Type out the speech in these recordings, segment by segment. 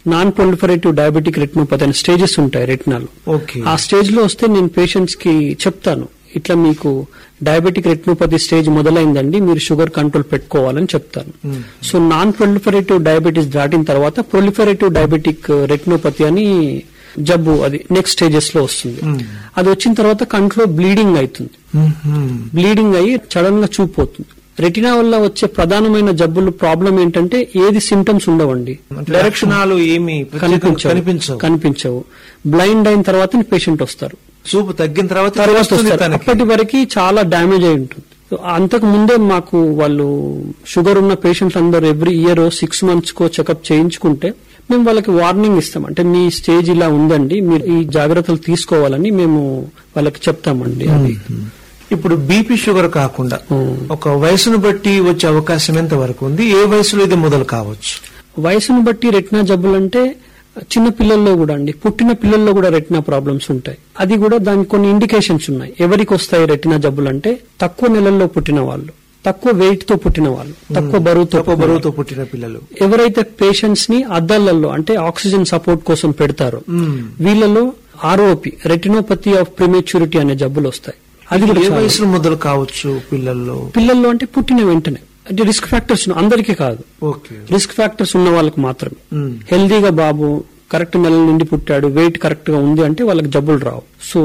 Non proliferative diabetic retinopathy అనే stages ఉంటాయి రెటినాలో ఓకే ఆ స్టేజ్ లో వస్తే నేను పేషెంట్స్ కి చెప్తాను ఇట్లా మీకు డయాబెటిక్ రెటినోపతి స్టేజ్ మొదలైందండి మీరు షుగర్ కంట్రోల్ పెట్టుకోవాలని చెప్తాను సో నాన్ ప్రొలిఫరేటివ్ డయాబెటీస్ దాటిన తర్వాత ప్రొలిఫరేటివ్ డయాబెటిక్ రెటినోపతి అని జబ్బు అది నెక్స్ట్ స్టేజెస్ లో వస్తుంది అది వచ్చిన తర్వాత కంట్లో బ్లీడింగ్ అవుతుంది బ్లీడింగ్ అయ్యి సడన్ గా చూపు పోతుంది రెటినా వల్ల వచ్చే ప్రధానమైన జబ్బులు ప్రాబ్లం ఏంటంటే ఏది సిమ్టమ్స్ ఉండవండి లక్షణాలు ఏమి కనిపించవు కనిపించవు కనిపించవు బ్లైండ్ అయిన తర్వాత పేషెంట్ వస్తారు చూపు తగ్గిన తర్వాత తర్వాత తెలుస్తుంది వస్తారు తనకి. అప్పటి వరకు చాలా డ్యామేజ్ అయి ఉంటుంది సో అంతకు ముందే మాకు వాళ్ళు షుగర్ ఉన్న పేషెంట్స్ అందరూ ఎవ్రీ ఇయర్ సిక్స్ మంత్స్ కో చెకప్ చేయించుకుంటే మేము వాళ్ళకి వార్నింగ్ ఇస్తాం అంటే మీ స్టేజ్ ఇలా ఉందండి మీరు ఈ జాగ్రత్తలు తీసుకోవాలని మేము వాళ్ళకి చెప్తామండి అది ఇప్పుడు బీపీ షుగర్ కాకుండా ఉమ్. ఒక వయసును బట్టి వచ్చే అవకాశం ఎంత వరకు ఉంది ఏ వయసులో ఇది మొదలు కావచ్చు వయసును బట్టి రెటినా జబ్బులు అంటే చిన్న పిల్లల్లో కూడా అండి పుట్టిన పిల్లల్లో కూడా రెటినా ప్రాబ్లమ్స్ ఉంటాయి అది కూడా దానికి కొన్ని ఇండికేషన్స్ ఉన్నాయి ఎవరికి వస్తాయి రెటినా జబ్బులు అంటే తక్కువ నెలల్లో పుట్టిన వాళ్ళు తక్కువ వెయిట్ తో పుట్టిన వాళ్ళు తక్కువ బరువుతో తక్కువ పుట్టిన బరువుతో పుట్టిన పిల్లలు ఎవరైతే పేషెంట్స్ ని అద్దాలలో అంటే ఆక్సిజన్ సపోర్ట్ కోసం పెడతారో మ్మ్. వీళ్ళలో ఆర్ఓపి రెటినోపతి ఆఫ్ ప్రిమేచ్యూరిటీ అనే జబ్బులు వస్తాయి అది కూడా ఏ చాలా- వయసులో మొదలు కావచ్చు పిల్లల్లో పిల్లల్లో అంటే పుట్టిన వెంటనే అంటే రిస్క్ ఫ్యాక్టర్స్ అందరికీ కాదు ఓకే రిస్క్ ఫ్యాక్టర్స్ ఉన్న వాళ్ళకి మాత్రమే మ్మ్. హెల్దీగా బాబు కరెక్ట్ నెలల నుండి పుట్టాడు వెయిట్ కరెక్ట్ గా ఉంది అంటే వాళ్ళకి జబ్బులు రావు సో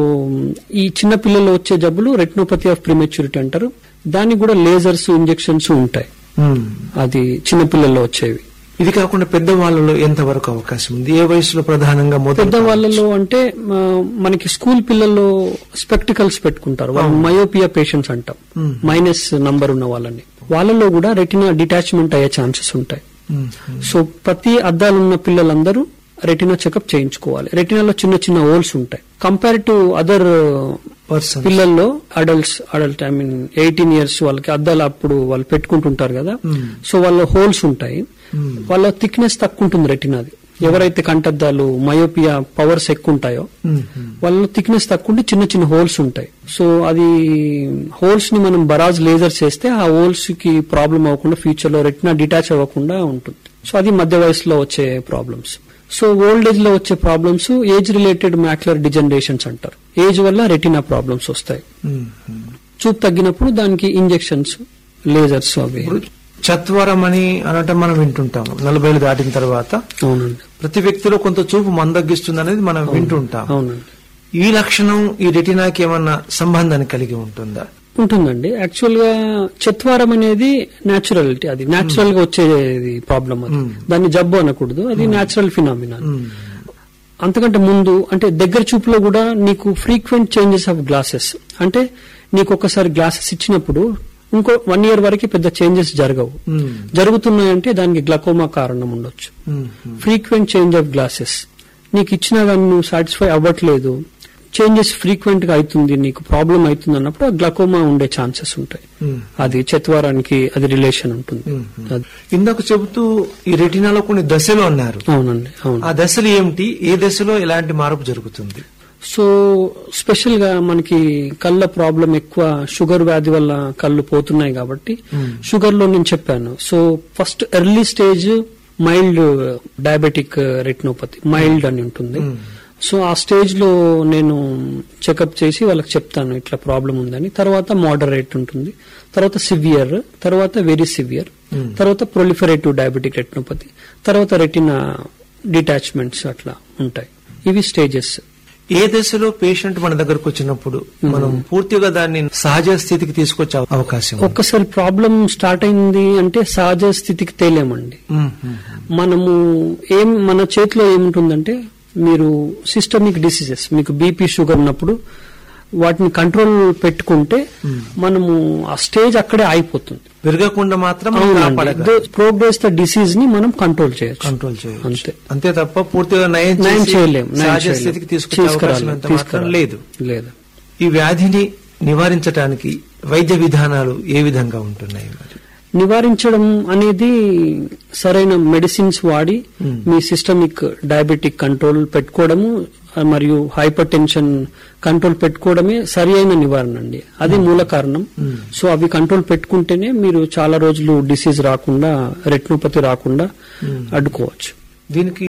ఈ చిన్న పిల్లల్లో వచ్చే జబ్బులు రెటినోపతి ఆఫ్ ప్రిమేచ్యూరిటీ అంటారు దానికి కూడా లేజర్స్ ఇంజెక్షన్స్ ఉంటాయి మ్మ్. అది చిన్న పిల్లల్లో వచ్చేవి ఇది కాకుండా పెద్ద వాళ్ళలో ఎంత వరకు అవకాశం ఉంది ఏ వయసులో ప్రధానంగా మొదలు పెద్ద వాళ్ళలో అంటే ఆ, మనకి స్కూల్ పిల్లల్లో స్పెక్టికల్స్ పెట్టుకుంటారు వాళ్ళు మయోపియా పేషెంట్స్ అంటాం మ్మ్. మైనస్ నంబర్ ఉన్న వాళ్ళని వాళ్ళలో కూడా రెటినా డిటాచ్మెంట్ అయ్యే ఛాన్సెస్ ఉంటాయి మ్మ్. సో ప్రతి అద్దాలున్న పిల్లలందరూ రెటినా చెకప్ చేయించుకోవాలి రెటినాలో చిన్న చిన్న హోల్స్ ఉంటాయి కంపేర్ టు అదర్ పర్సన్ పిల్లల్లో adults adult I mean eighteen years వాళ్ళకి అద్దాలు అప్పుడు వాళ్ళు పెట్టుకుంటుంటారు కదా Hmm. సో వాళ్ళ హోల్స్ ఉంటాయి Hmm. వాళ్ళ థిక్నెస్ తక్కువ ఉంటుంది రెటినాది ఎవరైతే కంటద్దాలు మయోపియా పవర్స్ ఎక్కువ ఉంటాయో మ్మ్. వాళ్ళ థిక్నెస్ తక్కువ ఉంటే చిన్న చిన్న హోల్స్ ఉంటాయి సో అది హోల్స్ ని మనం బరాజ్ లేజర్ చేస్తే ఆ హోల్స్ కి ప్రాబ్లం అవ్వకుండా ఫ్యూచర్ లో రెటినా డిటాచ్ అవ్వకుండా ఉంటుంది సో అది మధ్య వయసులో వచ్చే ప్రాబ్లమ్స్ సో ఓల్డ్ ఏజ్ లో వచ్చే problems age related macular degenerations అంటారు ఏజ్ వల్ల రెటినా ప్రాబ్లమ్స్ వస్తాయి మ్మ్. చూపు తగ్గినప్పుడు దానికి ఇంజెక్షన్స్ లేజర్స్ అవి ఇప్పుడు చత్వరం అని అనటం మనం వింటుంటాము నలభై ఏళ్ళు దాటిన తర్వాత అవునండి ప్రతి వ్యక్తిలో కొంత చూపు మందగిస్తుంది అనేది మనం వింటుంటాం అవునండి ఈ లక్షణం ఈ రెటినాకి ఏమన్నా సంబంధాన్ని కలిగి ఉంటుందా ఉంటుందండి యాక్చువల్ గా చత్వారం అనేది న్యాచురలిటీ అది న్యాచురల్ గా వచ్చేది ప్రాబ్లం అది Hmm. దాన్ని జబ్బు అనకూడదు అది న్యాచురల్ ఫినామినా మ్మ్. అంతకంటే ముందు అంటే దగ్గర చూపులో కూడా నీకు ఫ్రీక్వెంట్ చేంజెస్ ఆఫ్ గ్లాసెస్ అంటే నీకు ఒకసారి గ్లాసెస్ ఇచ్చినప్పుడు ఇంకో వన్ ఇయర్ వరకు పెద్ద చేంజెస్ జరగవు మ్మ్. జరుగుతున్నాయంటే దానికి గ్లకోమా కారణం ఉండొచ్చు మ్మ్. ఫ్రీక్వెంట్ చేంజ్ ఆఫ్ గ్లాసెస్ నీకు ఇచ్చినా కానీ నువ్వు సాటిస్ఫై అవ్వట్లేదు చేంజెస్ ఫ్రీక్వెంట్ గా అవుతుంది నీకు ప్రాబ్లం అవుతుంది అన్నప్పుడు గ్లకోమా ఉండే ఛాన్సెస్ ఉంటాయి మ్మ్. అది చత్వారానికి అది రిలేషన్ ఉంటుంది మ్మ్. అది. ఇందాక చెబుతూ ఈ రెటినాలో కొన్ని దశలు అన్నారు అవునండి అవును ఆ దశలు ఏమిటి ఏ దశలో ఎలాంటి మార్పు జరుగుతుంది సో స్పెషల్ గా మనకి కళ్ళ ప్రాబ్లం ఎక్కువ షుగర్ వ్యాధి వల్ల కళ్ళు పోతున్నాయి కాబట్టి Hmm. షుగర్ లో నేను చెప్పాను so first early stage mild diabetic retinopathy mild అని ఉంటుంది Hmm. సో ఆ స్టేజ్ లో నేను చెకప్ చేసి వాళ్ళకి చెప్తాను ఇట్లా ప్రాబ్లం ఉందని తర్వాత మోడరేట్ ఉంటుంది తర్వాత సివియర్ తర్వాత వెరీ సివియర్ Hmm. తర్వాత ప్రొలిఫరేటివ్ డయాబెటిక్ రెటినోపతి తర్వాత రెటినా డిటాచ్మెంట్స్ అట్లా ఉంటాయి ఇవి స్టేజెస్ ఏ దశలో పేషెంట్ మన దగ్గరకు వచ్చినప్పుడు మనం పూర్తిగా దాన్ని సహజ స్థితికి తీసుకొచ్చే అవకాశం ఉంది? ఒక్కసారి ప్రాబ్లం స్టార్ట్ అయింది అంటే సహజ స్థితికి తేలేమండి మ్మ్. మ్మ్. మనము ఏం మన చేతిలో ఏముంటుందంటే మీరు సిస్టమిక్ డిసీజెస్ మీకు బీపీ షుగర్ ఉన్నప్పుడు వాటిని కంట్రోల్ పెట్టుకుంటే మనము ఆ స్టేజ్ అక్కడే ఆగిపోతుంది పెరగకుండా మాత్రం మనం కాపాడగలం. ప్రోగ్రెస్ ద డిసీజ్ ని మనం కంట్రోల్ చేయొచ్చు కంట్రోల్ చేయొచ్చు అంతే అంతే తప్ప పూర్తిగా నయం నయం చేసి చేయలేం నయం సహజ చేయలేం. స్థితికి తీసుకొచ్చే అవకాశం తీసుకురాలేం, ఎంత మాత్రం తీసుకురాలేం. లేదు లేదు ఈ వ్యాధిని నివారించడానికి వైద్య విధానాలు ఏ విధంగా ఉంటున్నాయి మరి నివారించడం అనేది సరైన మెడిసిన్స్ వాడి మీ సిస్టమిక్ డయాబెటిక్ కంట్రోల్ పెట్టుకోవడము ఆ, మరియు హైపర్ టెన్షన్ కంట్రోల్ పెట్టుకోవడమే సరి అయిన నివారణ అండి అది మూల కారణం సో అవి కంట్రోల్ పెట్టుకుంటేనే మీరు చాలా రోజులు డిసీజ్ రాకుండా రెట్నోపతి రాకుండా అడ్డుకోవచ్చు దీనికి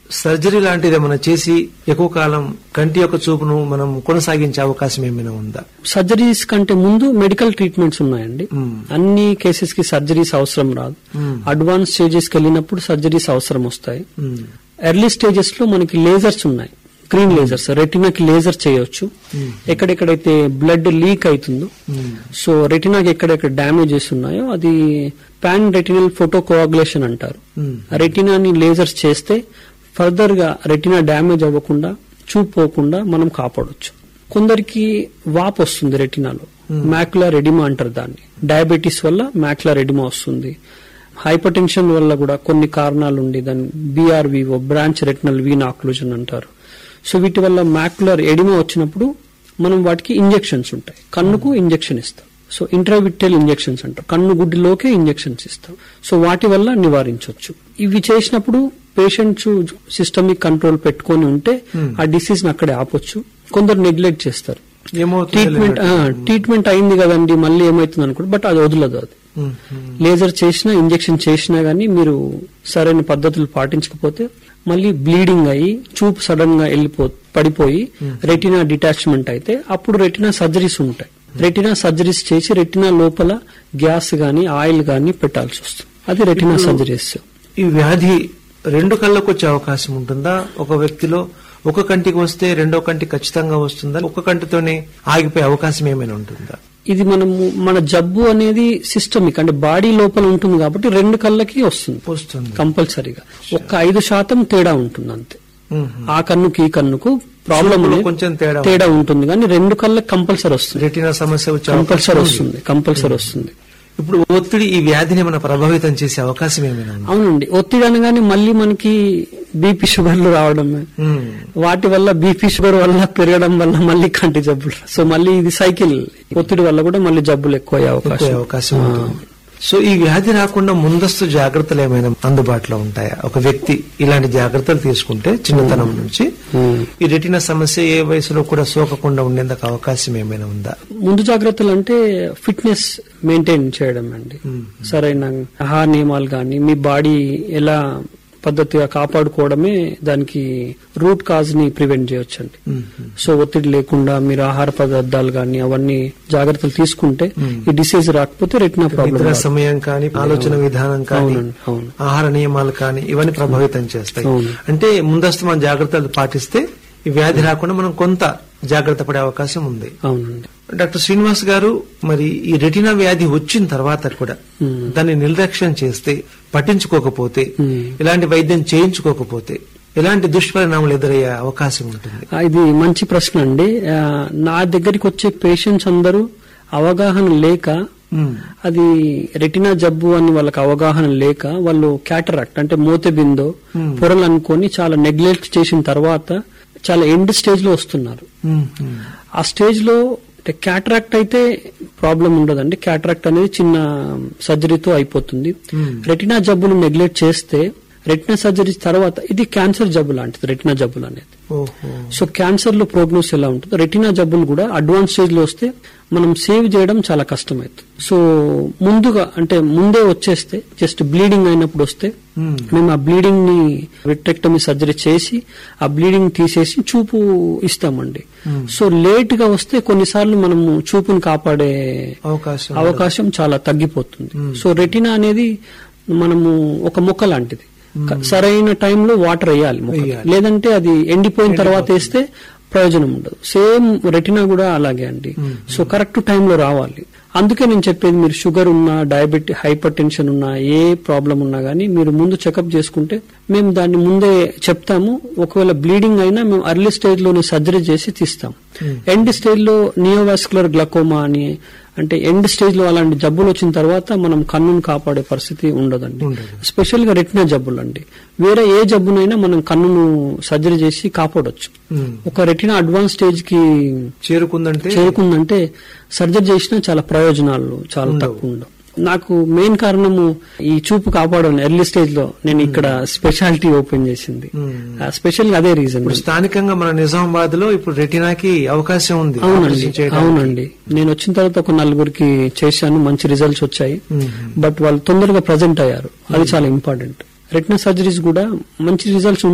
సర్జరీ లాంటిది ఏమైనా చేసి ఎక్కువ కాలం కంటి యొక్క చూపును మనం కొనసాగించే అవకాశం ఏమైనా ఉందా సర్జరీస్ కంటే ముందు మెడికల్ ట్రీట్మెంట్స్ ఉన్నాయండి మ్మ్. అన్ని కేసెస్ కి సర్జరీస్ అవసరం రాదు మ్మ్. అడ్వాన్స్ స్టేజెస్ కి వెళ్ళినప్పుడు సర్జరీస్ అవసరం వస్తాయి మ్మ్. ఎర్లీ స్టేజెస్ లో మనకి లేజర్స్ ఉన్నాయి గ్రీన్ లేజర్స్ రెటినాకి లేజర్ చేయొచ్చు మ్మ్. ఎక్కడెక్కడైతే బ్లడ్ లీక్ అవుతుందో మ్మ్. సో రెటినాకి ఎక్కడెక్కడ డ్యామేజెస్ ఉన్నాయో అది పాన్ రెటినల్ ఫోటో కోఆగులేషన్ అంటారు మ్మ్. రెటినాని లేజర్స్ చేస్తే ఫర్దర్ గా రెటినా డ్యామేజ్ అవ్వకుండా చూపు పోకుండా మనం కాపాడొచ్చు కొందరికి వాప్ వస్తుంది రెటినాలో మ్యాక్యులర్ ఎడిమా అంటారు దాన్ని డయాబెటీస్ వల్ల మ్యాక్యులర్ ఎడిమా వస్తుంది హైపర్ టెన్షన్ వల్ల కూడా కొన్ని కారణాలు ఉండి దాన్ని BRVO branch retinal vein occlusion అంటారు సో వీటి వల్ల మ్యాక్యులర్ ఎడిమా వచ్చినప్పుడు మనం వాటికి ఇంజెక్షన్స్ ఉంటాయి కన్నుకు ఇంజెక్షన్ ఇస్తాం సో ఇంట్రావిటల్ ఇంజెక్షన్స్ అంటారు కన్ను గుడ్డిలోకే ఇంజెక్షన్స్ ఇస్తాం సో వాటి వల్ల నివారించవచ్చు ఇవి చేసినప్పుడు పేషెంట్స్ సిస్టమిక్ కంట్రోల్ పెట్టుకొని ఉంటే ఆ డిసీజ్ అక్కడే ఆపొచ్చు కొందరు నెగ్లెక్ట్ చేస్తారు ఏమవుతుంది ట్రీట్మెంట్ ట్రీట్మెంట్ అయింది కదండి మళ్ళీ ఏమైతుంది అనుకుంటే బట్ అది వదలదు అది మ్మ్. మ్మ్. లేజర్ చేసినా ఇంజెక్షన్ చేసినా గానీ మీరు సరైన పద్ధతులు పాటించకపోతే మళ్ళీ బ్లీడింగ్ అయ్యి చూపు సడన్ గా వెళ్ళిపో పడిపోయి రెటినా డిటాచ్మెంట్ అయితే అప్పుడు రెటినా సర్జరీస్ ఉంటాయి రెటినా సర్జరీస్ చేసి రెటినా లోపల గ్యాస్ గాని ఆయిల్ గాని పెట్టాల్సి వస్తుంది అది రెటినా సర్జరీస్ ఈ వ్యాధి రెండు కళ్ళకు వచ్చే అవకాశం ఉంటుందా ఒక వ్యక్తిలో ఒక కంటికి వస్తే రెండో కంటి ఖచ్చితంగా వస్తుందా ఒక కంటితోనే ఆగిపోయే అవకాశం ఏమైనా ఉంటుందా ఇది మనము మన జబ్బు అనేది సిస్టమిక్ అంటే బాడీ లోపల ఉంటుంది కాబట్టి రెండు కళ్ళకి వస్తుంది వస్తుంది కంపల్సరీగా ఒక్క ఐదు శాతం తేడా ఉంటుంది అంతే మ్మ్. ఆ కన్నుకి ఈ కన్నుకు ప్రాబ్లం చూపులో అనేది కొంచెం తేడా తేడా ఉంటుంది కానీ రెండు కళ్ళకి కంపల్సరీ వస్తుంది రెటీనా సమస్య వచ్చే అవకాశం కంపల్సరీ ఉంది. వస్తుంది కంపల్సరీ వస్తుంది ఇప్పుడు ఒత్తిడి ఈ వ్యాధిని ఏమైనా ప్రభావితం చేసే అవకాశం ఏమైనా ఉందా అవునండి ఒత్తిడి అనగానే మళ్ళీ మనకి బీపీ షుగర్లు రావడమే మ్మ్. వాటి వల్ల బీపీ షుగర్ వల్ల పెరగడం వల్ల మళ్ళీ కంటి జబ్బులు సో మళ్ళీ ఇది సైకిల్ ఒత్తిడి వల్ల కూడా మళ్ళీ జబ్బులు ఎక్కువ అయ్యే ఎక్కువ అవకాశం అవకాశం ఉంటుంది సో ఈ వ్యాధి రాకుండా ముందస్తు జాగ్రత్తలు ఏమైనా అందుబాటులో ఉంటాయా ఒక వ్యక్తి ఇలాంటి జాగ్రత్తలు తీసుకుంటే చిన్నతనం నుంచి మ్మ్. ఈ రెటీనా సమస్య ఏ వయసులో కూడా సోకకుండా ఉండేందుకు అవకాశం ఏమైనా ఉందా ముందు జాగ్రత్తలు అంటే ఫిట్నెస్ మెయింటైన్ చేయడం అండి సరైన ఆహార నియమాలు కానీ మీ బాడీ ఎలా పద్ధతిగా కాపాడుకోవడమే దానికి రూట్ కాజ్ ని ప్రివెంట్ చేయొచ్చండి సో ఒత్తిడి లేకుండా మీరు ఆహార పదార్థాలు కానీ అవన్నీ జాగ్రత్తలు తీసుకుంటే ఈ డిసీజ్ రాకపోతే రెటినా నిద్ర ప్రాబ్లం సమయం కానీ ఆలోచన విధానం కానీ అవునండి అవును ఆహార నియమాలు కానీ ఇవన్నీ ప్రభావితం చేస్తాయి అవును. అంటే ముందస్తు మనం జాగ్రత్తలు పాటిస్తే ఈ వ్యాధి రాకుండా మనం కొంత జాగ్రత్త పడే అవకాశం ఉంది అవునండి డాక్టర్ శ్రీనివాస్ గారు మరి ఈ రెటినా వ్యాధి వచ్చిన తర్వాత కూడా దాన్ని నిర్లక్ష్యం చేస్తే పట్టించుకోకపోతే మ్మ్. ఇలాంటి వైద్యం చేయించుకోకపోతే ఎలాంటి దుష్పరిణామాలు ఎదురయ్యే అవకాశం ఉంటుంది ఆ, ఇది మంచి ప్రశ్న అండి ఆ, నా దగ్గరికి వచ్చే పేషెంట్స్ అందరూ అవగాహన లేక మ్మ్. అది రెటినా జబ్బు అని వాళ్ళకి అవగాహన లేక వాళ్ళు క్యాటరాక్ట్ అంటే మోతెబిందో పొరలు అనుకొని చాలా నెగ్లెక్ట్ చేసిన తర్వాత చాలా ఎండ్ స్టేజ్ లో వస్తున్నారు మ్మ్. మ్మ్. ఆ స్టేజ్ లో క్యాటరాక్ట్ అయితే ప్రాబ్లం ఉండదండి క్యాటరాక్ట్ అనేది చిన్న సర్జరీతో అయిపోతుంది రెటినా జబ్బును నెగ్లెక్ట్ చేస్తే రెటినా సర్జరీ తర్వాత ఇది క్యాన్సర్ జబ్బు లాంటిది రెటినా జబ్బులు అనేది ఓహో సో క్యాన్సర్ లో ప్రోగ్నోస్ ఎలా ఉంటుంది రెటినా జబ్బులు కూడా అడ్వాన్స్ స్టేజ్ లో వస్తే మనం సేవ్ చేయడం చాలా కష్టమవుతుంది సో ముందుగా అంటే ముందే వచ్చేస్తే జస్ట్ బ్లీడింగ్ అయినప్పుడు వస్తే మ్మ్. మేము ఆ బ్లీడింగ్ ని విట్రెక్టమీ సర్జరీ చేసి ఆ బ్లీడింగ్ తీసేసి చూపు ఇస్తామండి సో లేట్ గా వస్తే కొన్నిసార్లు మనము చూపుని కాపాడే అవకాశం అవకాశం చాలా తగ్గిపోతుంది సో రెటినా అనేది మనము ఒక మొక్క లాంటిది క- సరైన టైంలో వాటర్ వేయాలి మొక్క వేయాలి. లేదంటే అది ఎండిపోయిన తర్వాత వేస్తే ప్రయోజనం ఉండదు సేమ్ రెటినా కూడా అలాగే అండి సో కరెక్ట్ టైంలో రావాలి అందుకే నేను చెప్పేది మీరు షుగర్ ఉన్నా డయాబెటిక్ హైపర్ టెన్షన్ ఉన్నా ఏ ప్రాబ్లం ఉన్నా గానీ మీరు ముందు చెకప్ చేసుకుంటే మేము దాన్ని ముందే చెప్తాము ఒకవేళ బ్లీడింగ్ అయినా మేము అర్లీ స్టేజ్ లోనే సర్జరీ చేసి తీస్తాం ఎండ్ స్టేజ్ లో నియోవాస్కులర్ గ్లకోమా అని అంటే ఎండ్ స్టేజ్ లో అలాంటి జబ్బులు వచ్చిన తర్వాత మనం కన్నును కాపాడే పరిస్థితి ఉండదండి ఉండదు. స్పెషల్ గా రెటినా జబ్బులు అండి వేరే ఏ జబ్బునైనా మనం కన్నును సర్జరీ చేసి కాపాడొచ్చు మ్మ్. ఒక రెటినా అడ్వాన్స్ స్టేజ్ కి చేరుకుందంటే చేరుకుందంటే సర్జరీ చేసినా చాలా ప్రయోజనాలు చాలా తక్కువ ఉండవు నాకు మెయిన్ కారణము ఈ చూపు కాపాడడం ఎర్లీ స్టేజ్ లో నేను ఇక్కడ స్పెషాలిటీ ఓపెన్ చేసింది మ్మ్. స్పెషల్ గా అదే రీజన్ ఇప్పుడు స్థానికంగా మన నిజామాబాద్ లో ఇప్పుడు రెటినాకి అవకాశం ఉంది అవునండి ఆపరేషన్ చేయడానికి. అవునండి నేను వచ్చిన తర్వాత ఒక నలుగురికి చేశాను మంచి రిజల్ట్స్ వచ్చాయి మ్మ్. బట్ వాళ్ళు తొందరగా ప్రజెంట్ అయ్యారు అది చాలా ఇంపార్టెంట్ రెటినా సర్జరీస్ కూడా మంచి రిజల్ట్స్